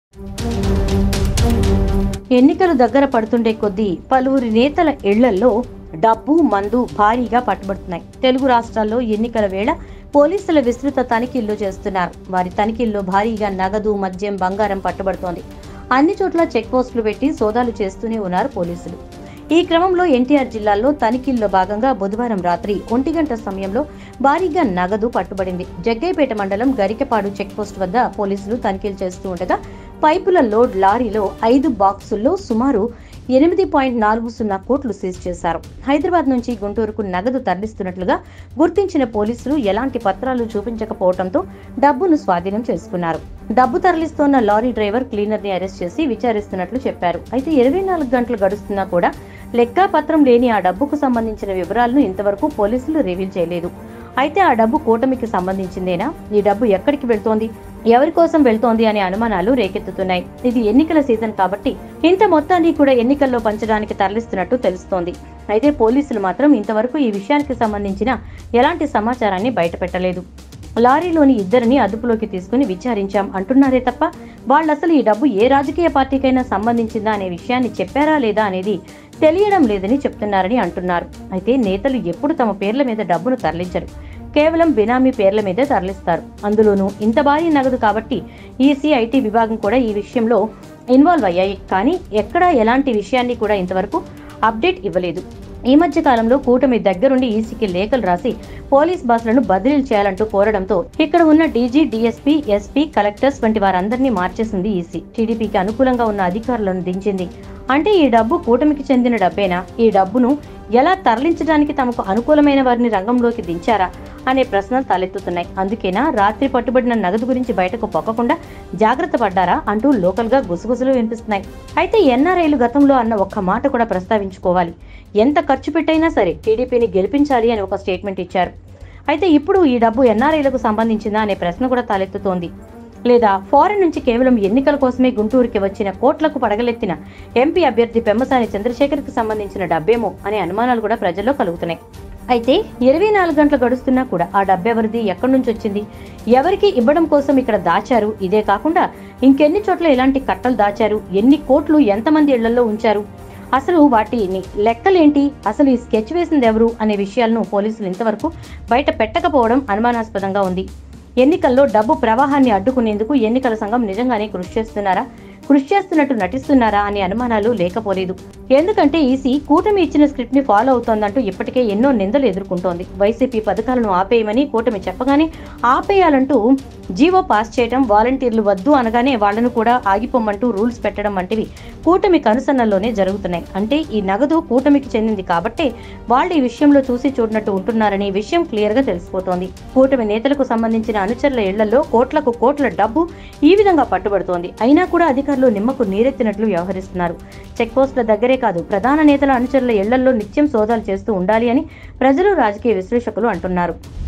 ఎన్నికలు దగ్గర పడుతుండే కొద్దీ పలువురి నేతల ఇళ్లల్లో డబ్బు మందు భారీగా పట్టుబడుతున్నాయి తెలుగు రాష్ట్రాల్లో ఎన్నికల వేళ పోలీసుల విస్తృత తనిఖీళ్లు చేస్తున్నారు వారి తనిఖీల్లో భారీగా నగదు మద్యం బంగారం పట్టుబడుతోంది అన్ని చోట్ల చెక్ పోస్టులు పెట్టి సోదాలు చేస్తూనే ఉన్నారు పోలీసులు ఈ క్రమంలో ఎన్టీఆర్ జిల్లాలో తనిఖీల్లో భాగంగా బుధవారం రాత్రి ఒంటి గంట సమయంలో భారీగా నగదు పట్టుబడింది జగ్గైపేట మండలం గరికపాడు చెక్ పోస్ట్ వద్ద పోలీసులు తనిఖీలు చేస్తూ ఉండగా పైపుల లోడ్ లారీలో ఐదు బాక్సుల్లో సుమారు ఎనిమిది పాయింట్ నాలుగు సున్నా కోట్లు సీజ్ చేశారు హైదరాబాద్ నుంచి గుంటూరుకు నగదు తరలిస్తున్నట్లుగా గుర్తించిన పోలీసులు ఎలాంటి పత్రాలు చూపించకపోవడంతో డబ్బును స్వాధీనం చేసుకున్నారు డబ్బు తరలిస్తోన్న లారీ డ్రైవర్ క్లీనర్ ని అరెస్ట్ చేసి విచారిస్తున్నట్లు చెప్పారు అయితే ఇరవై నాలుగు గంటలు గడుస్తున్నా కూడా లెక్కాపత్రం లేని ఆ డబ్బుకు సంబంధించిన వివరాలను ఇంతవరకు పోలీసులు రివీల్ చేయలేదు అయితే ఆ డబ్బు కూటమికి సంబంధించిందేనా ఈ డబ్బు ఎక్కడికి వెళ్తోంది ఎవరి కోసం వెళ్తోంది అనే అనుమానాలు రేకెత్తుతున్నాయి ఇది ఎన్నికల సీజన్ కాబట్టి ఇంత మొత్తాన్ని కూడా ఎన్నికల్లో పంచడానికి తరలిస్తున్నట్టు తెలుస్తోంది అయితే పోలీసులు మాత్రం ఇంతవరకు ఈ విషయానికి సంబంధించిన ఎలాంటి సమాచారాన్ని బయటపెట్టలేదు లారీలోని ఇద్దరిని అదుపులోకి తీసుకుని విచారించాం అంటున్నారే తప్ప వాళ్ళసలు ఈ డబ్బు ఏ రాజకీయ పార్టీకైనా సంబంధించిందా అనే విషయాన్ని చెప్పారా లేదా అనేది తెలియడం లేదని చెప్తున్నారని అంటున్నారు అయితే నేతలు ఎప్పుడు తమ పేర్ల మీద డబ్బును తరలించరు కేవలం బినామీ పేర్ల మీదే తరలిస్తారు అందులోనూ ఇంత భారీ నగదు కాబట్టి ఈసీ ఐటీ విభాగం కూడా ఈ విషయంలో ఇన్వాల్వ్ అయ్యాయి కానీ ఎక్కడా ఎలాంటి విషయాన్ని కూడా ఇంతవరకు అప్డేట్ ఇవ్వలేదు ఈ మధ్య కాలంలో కూటమి దగ్గరుండి ఈసీకి లేఖలు రాసి పోలీస్ బస్సులను బదిలీలు చేయాలంటూ కోరడంతో ఇక్కడ ఉన్న డీజీ డీఎస్పీ ఎస్పీ కలెక్టర్స్ వంటి వారందరినీ మార్చేసింది ఈసీ టీడీపీకి అనుకూలంగా ఉన్న అధికారులను దించింది అంటే ఈ డబ్బు కూటమికి చెందిన డబ్బేనా ఈ డబ్బును ఎలా తరలించడానికి తమకు అనుకూలమైన వారిని రంగంలోకి దించారా అనే ప్రశ్నలు తలెత్తుతున్నాయి అందుకేనా రాత్రి పట్టుబడిన నగదు గురించి బయటకు పొక్కకుండా జాగ్రత్త పడ్డారా అంటూ లోకల్గా గుసగుసలు వినిపిస్తున్నాయి అయితే ఎన్ఆర్ఐలు గతంలో అన్న ఒక్క మాట కూడా ప్రస్తావించుకోవాలి ఎంత ఖర్చు పెట్టైనా సరే టీడీపీని గెలిపించాలి అని ఒక స్టేట్మెంట్ ఇచ్చారు అయితే ఇప్పుడు ఈ డబ్బు ఎన్ఆర్ఐలకు సంబంధించిందా అనే ప్రశ్న కూడా తలెత్తుతోంది లేదా ఫారెన్ నుంచి కేవలం ఎన్నికల కోసమే గుంటూరుకి వచ్చిన కోట్లకు పడగలెత్తిన ఎంపీ అభ్యర్థి పెమ్మసాని చంద్రశేఖర్కి సంబంధించిన డబ్బేమో అనే అనుమానాలు కూడా ప్రజల్లో కలుగుతున్నాయి అయితే ఇరవై నాలుగు గంటలు గడుస్తున్నా కూడా ఆ డబ్బెవరిది ఎక్కడి నుంచి వచ్చింది ఎవరికి ఇవ్వడం కోసం ఇక్కడ దాచారు ఇదే కాకుండా ఇంకెన్ని చోట్ల ఇలాంటి కట్టలు దాచారు ఎన్ని కోట్లు ఎంతమంది ఇళ్లలో ఉంచారు అసలు వాటిని లెక్కలేంటి అసలు ఈ స్కెచ్ వేసింది ఎవరు అనే విషయాలను పోలీసులు ఇంతవరకు బయట పెట్టకపోవడం అనుమానాస్పదంగా ఉంది ఎన్నికల్లో డబ్బు ప్రవాహాన్ని అడ్డుకునేందుకు ఎన్నికల సంఘం నిజంగానే కృషి చేస్తున్నారా కృషి చేస్తున్నట్టు నటిస్తున్నారా అనే అనుమానాలు లేకపోలేదు ఎందుకంటే ఈసీ కూటమి ఇచ్చిన స్క్రిప్ట్ ని ఫాలో అవుతోందంటూ ఇప్పటికే ఎన్నో నిందలు ఎదుర్కొంటోంది వైసీపీ పథకాలను ఆపేయమని కూటమి చెప్పగానే ఆపేయాలంటూ జీవో పాస్ చేయడం వాలంటీర్లు వద్దు అనగానే వాళ్లను కూడా ఆగిపోమ్మంటూ రూల్స్ పెట్టడం వంటివి కూటమి కనుసన్నల్లోనే జరుగుతున్నాయి అంటే ఈ నగదు కూటమికి చెందింది కాబట్టే వాళ్ళు ఈ విషయంలో చూసి చూడనట్టు ఉంటున్నారనే విషయం క్లియర్ గా తెలిసిపోతోంది కూటమి నేతలకు సంబంధించిన అనుచరుల ఇళ్లలో కోట్లకు కోట్ల డబ్బు ఈ విధంగా పట్టుబడుతోంది అయినా కూడా అధికారులు నిమ్మకు నీరెత్తినట్లు వ్యవహరిస్తున్నారు చెక్ పోస్టుల దగ్గరే కాదు ప్రధాన నేతల అనుచరుల ఇళ్లలో నిత్యం సోదాలు చేస్తూ ఉండాలి అని ప్రజలు రాజకీయ విశ్లేషకులు అంటున్నారు